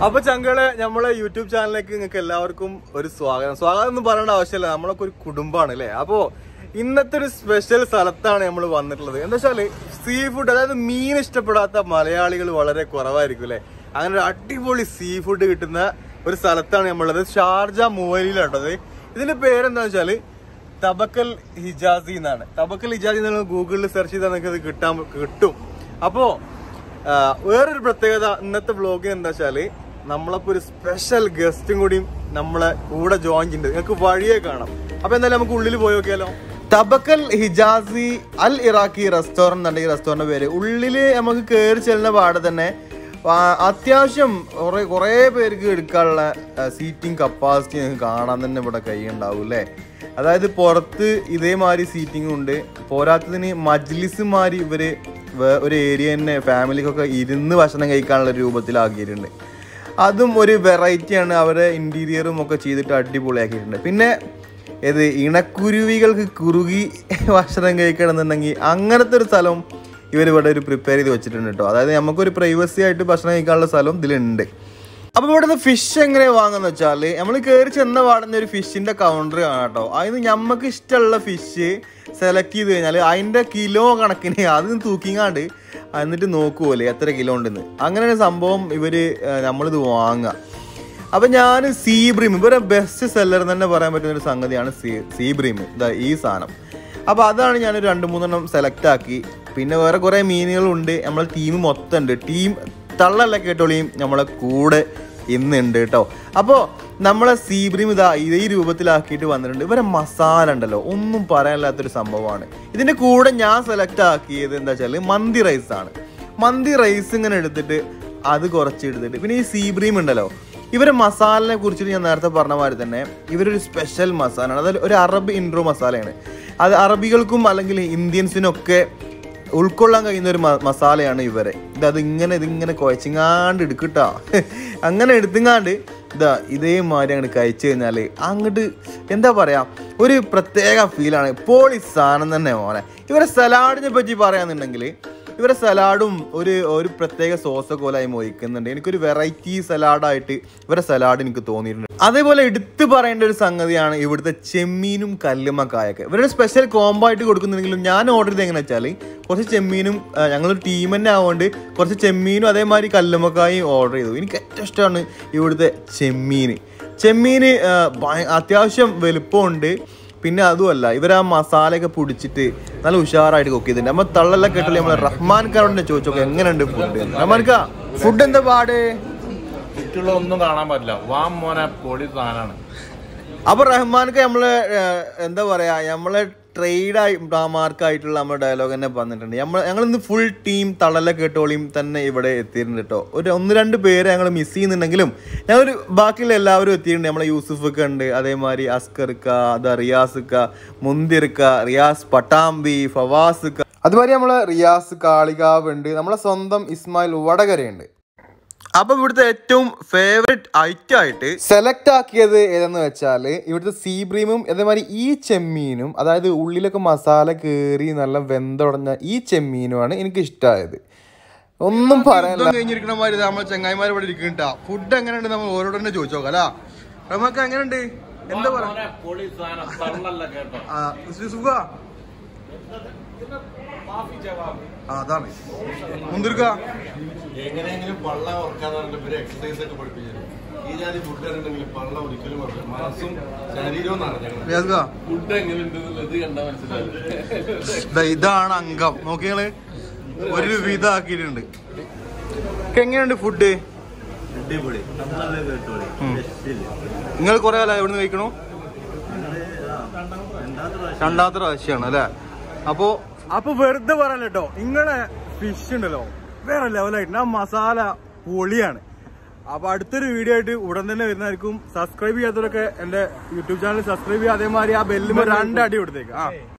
അപ്പൊ ചങ്കളെ നമ്മളെ യൂട്യൂബ് ചാനലിലേക്ക് നിങ്ങൾക്ക് എല്ലാവർക്കും ഒരു സ്വാഗതം സ്വാഗതം എന്ന് പറയേണ്ട ആവശ്യമില്ല നമ്മളൊക്കെ ഒരു കുടുംബമാണ് അല്ലേ അപ്പോ ഇന്നത്തെ ഒരു സ്പെഷ്യൽ സ്ഥലത്താണ് നമ്മൾ വന്നിട്ടുള്ളത് എന്താ വെച്ചാല് സീ ഫുഡ് അതായത് മീൻ ഇഷ്ടപ്പെടാത്ത മലയാളികൾ വളരെ കുറവായിരിക്കും അല്ലെ അങ്ങനെ ഒരു അടിപൊളി സീ ഫുഡ് കിട്ടുന്ന ഒരു സ്ഥലത്താണ് നമ്മളുള്ളത് ഷാർജ മൂവലിലാട്ടത് ഇതിന്റെ പേരെന്താ വെച്ചാല് തബക്കൽ ഹിജാസി എന്നാണ് തബക്കൽ ഹിജാസി എന്ന് ഗൂഗിളിൽ സെർച്ച് ചെയ്താൽ നിങ്ങൾക്ക് ഇത് കിട്ടാൻ കിട്ടും അപ്പോ ആ, വേറൊരു പ്രത്യേകത ഇന്നത്തെ വ്ലോഗിന് എന്താ വെച്ചാല് നമ്മളപ്പോ ഒരു സ്പെഷ്യൽ ഗസ്റ്റും കൂടി നമ്മളെ കൂടെ ജോയിൻ ചെയ്യുന്നുണ്ട് നിങ്ങൾക്ക് വഴിയെ കാണാം അപ്പൊ എന്തായാലും നമുക്ക് ഉള്ളിൽ പോയി നോക്കിയാലോ Tabakal Hijazi Al Iraqi restaurant എന്നാണ് ഈ റെസ്റ്റോറന്റ് പേര് ഉള്ളില് നമുക്ക് കയറി ചെല്ലുന്ന പാടെ തന്നെ ആ, അത്യാവശ്യം കുറെ കുറേ പേർക്ക് എടുക്കാനുള്ള സീറ്റിംഗ് കപ്പാസിറ്റി നിങ്ങൾക്ക് കാണാൻ തന്നെ ഇവിടെ കഴിയുണ്ടാവും അല്ലേ അതായത് പുറത്ത് ഇതേമാതിരി സീറ്റിംഗ് ഉണ്ട് പോരാത്തതിന് മജ്ലിസ് മാതിരി ഇവര് വേ- ഒരു ഏരിയ തന്നെ ഫാമിലിക്കൊക്കെ ഇരുന്ന് ഭക്ഷണം കഴിക്കാനുള്ള രൂപത്തിലാക്കിയിട്ടുണ്ട് അതും ഒരു വെറൈറ്റിയാണ് അവരെ ഇന്റീരിയറും ഒക്കെ ചെയ്തിട്ട് അടിപൊളിയാക്കിയിട്ടുണ്ട് പിന്നെ ഇത് ഇണക്കുരുവികൾക്ക് കുറുകി ഭക്ഷണം കഴിക്കണമെന്നുണ്ടെങ്കിൽ അങ്ങനത്തെ ഒരു സ്ഥലം ഇവർ ഇവിടെ ഒരു പ്രിപ്പയർ ചെയ്ത് വെച്ചിട്ടുണ്ട് കേട്ടോ അതായത് നമുക്കൊരു പ്രൈവസി ആയിട്ട് ഭക്ഷണം കഴിക്കാനുള്ള സ്ഥലം ഇതിലുണ്ട് അപ്പൊ ഇവിടുന്ന് ഫിഷ് എങ്ങനെ വാങ്ങുന്ന വെച്ചാല് നമ്മൾ കയറി ചെന്ന പാടുന്ന ഒരു ഫിഷിന്റെ കൗണ്ടർ കാണാം കേട്ടോ അതിന് നമുക്ക് ഇഷ്ടമുള്ള ഫിഷ് സെലക്ട് ചെയ്ത് കഴിഞ്ഞാൽ അതിന്റെ കിലോ കണക്കിന് അത് തൂക്കിങ്ങാണ്ട് എന്നിട്ട് നോക്കുമല്ലേ എത്ര കിലോ ഉണ്ടെന്ന് അങ്ങനെ ഒരു സംഭവം ഇവര് ഏഹ്, നമ്മളിത് വാങ്ങുക അപ്പൊ ഞാൻ സീബ്രീം ഇവരെ ബെസ്റ്റ് സെല്ലർ തന്നെ പറയാൻ പറ്റുന്ന ഒരു സംഗതിയാണ് സീ സീബ്രീം ഇതാ ഈ സാധനം അപ്പൊ അതാണ് ഞാൻ ഒരു രണ്ട് മൂന്നെണ്ണം സെലക്ട് ആക്കി പിന്നെ വേറെ കുറെ മീനുകളുണ്ട് നമ്മളെ ടീം മൊത്തം ഉണ്ട് ടീം തള്ളല്ല കേട്ടോളിയും നമ്മളെ കൂടെ ഇന്നുണ്ട് കേട്ടോ അപ്പോൾ നമ്മളെ സീബ്രീം ഇതാ ഇതേ രൂപത്തിലാക്കിയിട്ട് വന്നിട്ടുണ്ട് ഇവരെ മസാല ഉണ്ടല്ലോ ഒന്നും പറയാനില്ലാത്തൊരു സംഭവമാണ് ഇതിന്റെ കൂടെ ഞാൻ സെലക്ട് ആക്കിയത് എന്താ വെച്ചാൽ മന്തി റൈസ് ആണ് മന്തി റൈസ് ഇങ്ങനെ എടുത്തിട്ട് അത് കുറച്ച് എടുത്തിട്ട് പിന്നെ ഈ സീബ്രീം ഉണ്ടല്ലോ ഇവരെ മസാലനെ കുറിച്ചിട്ട് ഞാൻ നേരത്തെ പറഞ്ഞ മാതിരി തന്നെ ഇവരൊരു സ്പെഷ്യൽ മസാലയാണ് അതായത് ഒരു അറബ് ഇൻട്രോ മസാലയാണ് അത് അറബികൾക്കും അല്ലെങ്കിൽ ഇന്ത്യൻസിനൊക്കെ ഉൾക്കൊള്ളാൻ കഴിയുന്ന ഒരു മ- മസാലയാണ് ഇവരെ ഇത് അത് ഇങ്ങനെ ഇതിങ്ങനെ കുഴച്ചിങ്ങാണ്ട് എടുക്കട്ടാ അങ്ങനെ എടുത്തുങ്ങാണ്ട് ഇതാ ഇതേമാതിരി അങ്ങോട്ട് കഴിച്ചു കഴിഞ്ഞാല് അങ്ങോട്ട് എന്താ പറയാ ഒരു പ്രത്യേക ഫീലാണ് പോളി സാധനം തന്നെ മോനെ ഇവരെ സലാഡിനെ പറ്റി പറയാന്നുണ്ടെങ്കിൽ ഇവരെ സലാഡും ഒരു ഒരു പ്രത്യേക സോസൊക്കെ പോലെ ആയി മോഹിക്കുന്നുണ്ട് എനിക്കൊരു വെറൈറ്റി സലാഡായിട്ട് ഇവരെ സലാഡ് എനിക്ക് തോന്നിയിട്ടുണ്ട് അതേപോലെ എടുത്തു പറയേണ്ട ഒരു സംഗതിയാണ് ഇവിടുത്തെ ചെമ്മീനും കല്ലുമ്മക്കായൊക്കെ ഇവരുടെ സ്പെഷ്യൽ കോംബോ ആയിട്ട് കൊടുക്കുന്നുണ്ടെങ്കിലും ഞാൻ ഓർഡർ ചെയ്ത് എങ്ങനെ വെച്ചാൽ കുറച്ച് ചെമ്മീനും ആ, ഞങ്ങളൊരു ടീം തന്നെ ആവുകൊണ്ട് കുറച്ച് ചെമ്മീനും അതേമാതിരി കല്ലുമ്മക്കായും ഓർഡർ ചെയ്തു എനിക്ക് ഏറ്റവും ഇഷ്ടമാണ് ഇവിടുത്തെ ചെമ്മീൻ ചെമ്മീൻ ആ, ഭയ- അത്യാവശ്യം വലുപ്പമുണ്ട് പിന്നെ അതുമല്ല ഇവർ ആ മസാലയൊക്കെ പൊടിച്ചിട്ട് നല്ല ഉഷാറായിട്ട് കുക്ക് ചെയ്തിട്ടുണ്ട് നമ്മ തള്ളെല്ലാം കേട്ടില്ല നമ്മളെ റഹ്മാൻ കാരോട് ചോദിച്ചോക്കെ എങ്ങനെയുണ്ട് ഫുഡ് റഹ്മാൻ കാ ഫുഡ് എന്താ പാട് ചുറ്റുള്ള ഒന്നും കാണാൻ പറ്റില്ല വാം മോനെ പൊളി സാധനമാണ് അപ്പൊ റഹ്മാൻക്ക് നമ്മള് ഏഹ്, എന്താ പറയാ നമ്മളെ ട്രേഡ് ആയി മാർക്കായിട്ടുള്ള നമ്മുടെ ഡയലോഗ് തന്നെ പറഞ്ഞിട്ടുണ്ട് നമ്മൾ ഞങ്ങൾ ഇന്ന് ഫുൾ ടീം തളല കേട്ടോളിയും തന്നെ ഇവിടെ എത്തിയിട്ടുണ്ട് കേട്ടോ ഒരു ഒന്ന് രണ്ട് പേരെ ഞങ്ങൾ മിസ് ചെയ്യുന്നുണ്ടെങ്കിലും ഞങ്ങളൊരു ബാക്കിയുള്ള എല്ലാവരും എത്തിയിട്ടുണ്ട് നമ്മളെ യൂസുഫൊക്കെ ഉണ്ട് അതേമാതിരി അസ്കർക്ക അതാ റിയാസുക്ക മുന്തിർക്ക റിയാസ് പട്ടാമ്പി ഫവാസുക്ക അതുമാതിരി നമ്മളെ റിയാസ് കാളികാവ് ഉണ്ട് നമ്മളെ സ്വന്തം ഇസ്മായിൽ വടകരയുണ്ട് അപ്പൊ ഇവിടുത്തെ ഏറ്റവും ഫേവറേറ്റ് ഐറ്റം ആയിട്ട് സെലക്ട് ആക്കിയത് ഏതെന്ന് വെച്ചാൽ ഇവിടുത്തെ സീബ്രീമും അതേമാതിരി ഈ ചെമ്മീനും അതായത് ഉള്ളിലൊക്കെ മസാല കയറി നല്ല വെന്തുടഞ്ഞ ഈ ചെമ്മീനുമാണ് എനിക്ക് ഇഷ്ടമായത് ഒന്നും പറയാനില്ല കഴിഞ്ഞിരിക്കണ മാതിരി നമ്മൾ ചെങ്ങായിമാർ ഇവിടെ ഇരിക്കണ്ടാ ഫുഡ് എങ്ങനെയുണ്ട് നമ്മൾ ഓരോട് തന്നെ ചോദിച്ചു നോക്കാം അല്ല നമുക്ക് എങ്ങനെയുണ്ട് എന്താ പറയാ മോനെ പൊളി സാധനം തള്ളല്ല കേട്ടോ ആ, സുഖ ആ അതാണ് മുന്തിരിക്ക എങ്ങനെയെങ്കിലും പള്ള ഉറക്കാന്ന് പറഞ്ഞിട്ട് ഇവര് എക്സസൈസ് ഒക്കെ പഠിപ്പിച്ചത് ഈ ജാതി ഫുഡ് ഉണ്ടെങ്കിൽ പള്ള ഒരിക്കലും ഉറക്കില്ല. മനസ്സും ശരീരവും നിറഞ്ഞേക്കണം റിയാസ്ക ഫുഡ് എങ്ങനെയുണ്ട് ഇത് കണ്ടാ മനസ്സിലാവും ദാ ഇതാണ് അംഗം നോക്കിയാള് ഒരു വിധാക്കിയിട്ടുണ്ട് എങ്ങനെയുണ്ട് ഫുഡ് അടിപൊളി നിങ്ങൾ കുറെ കാലം എവിടുന്ന് കഴിക്കണു രണ്ടാമത്തെ പ്രാവശ്യമാണ് അല്ലെ അപ്പോ അപ്പൊ വെറുതെ പറയാൻ കേട്ടോ നിങ്ങളെ ഫിഷ് ഉണ്ടല്ലോ വേറെ ലെവലായിട്ട് ആ മസാല പൊളിയാണ് അപ്പൊ അടുത്തൊരു വീഡിയോ ആയിട്ട് ഉടൻ തന്നെ വരുന്നതായിരിക്കും സബ്സ്ക്രൈബ് ചെയ്യാത്തവരൊക്കെ എന്റെ യൂട്യൂബ് ചാനൽ സബ്സ്ക്രൈബ് ചെയ്യുക അതേമാതിരി ആ ബെല്ലുമ്പോ രണ്ടടി കൊടുത്തേക്ക് ആ